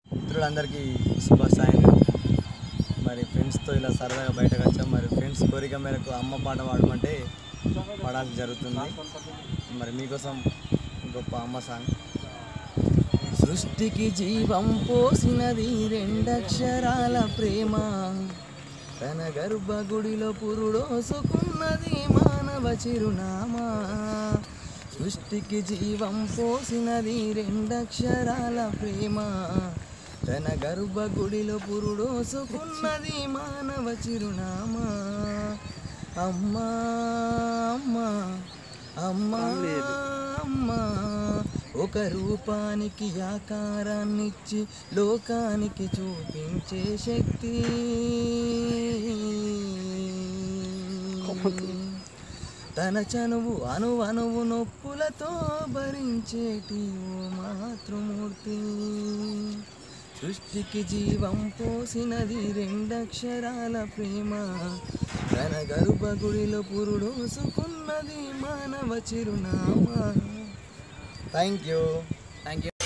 మిత్రులందరికీ శుభ సాయంత్రం మరి ఫ్రెండ్స్తో ఇలా సరదాగా బయటకు వచ్చాం మరి ఫ్రెండ్స్ కోరిక మేరకు అమ్మ పాట పాడమంటే పాడాల్సి జరుగుతుంది మరి మీకోసం గొప్ప అమ్మ సాంగ్ సృష్టికి జీవం పోసినది రెండక్షరాల ప్రేమ తన గర్భగుడిలో పురుడోసుకున్నది మానవ చిరునామా సృష్టికి జీవం పోసినది రెండక్షరాల ప్రేమ తన గర్భగుడిలో పురుడోసుకున్నది మానవ చిరునామా అమ్మా అమ్మా అమ్మా అమ్మా ఒక రూపానికి ఆకారాన్నిచ్చి లోకానికి చూపించే శక్తి తన చనువు అను అనువు నొప్పులతో భరించేటి ఓ మాతృమూర్తి సృష్టికి జీవం పోసినది రెండక్షరాల ప్రేమ తన గర్భగుడిలో పురుడోసుకున్నది మానవ చిరునామా థ్యాంక్ యూ థ్యాంక్ యూ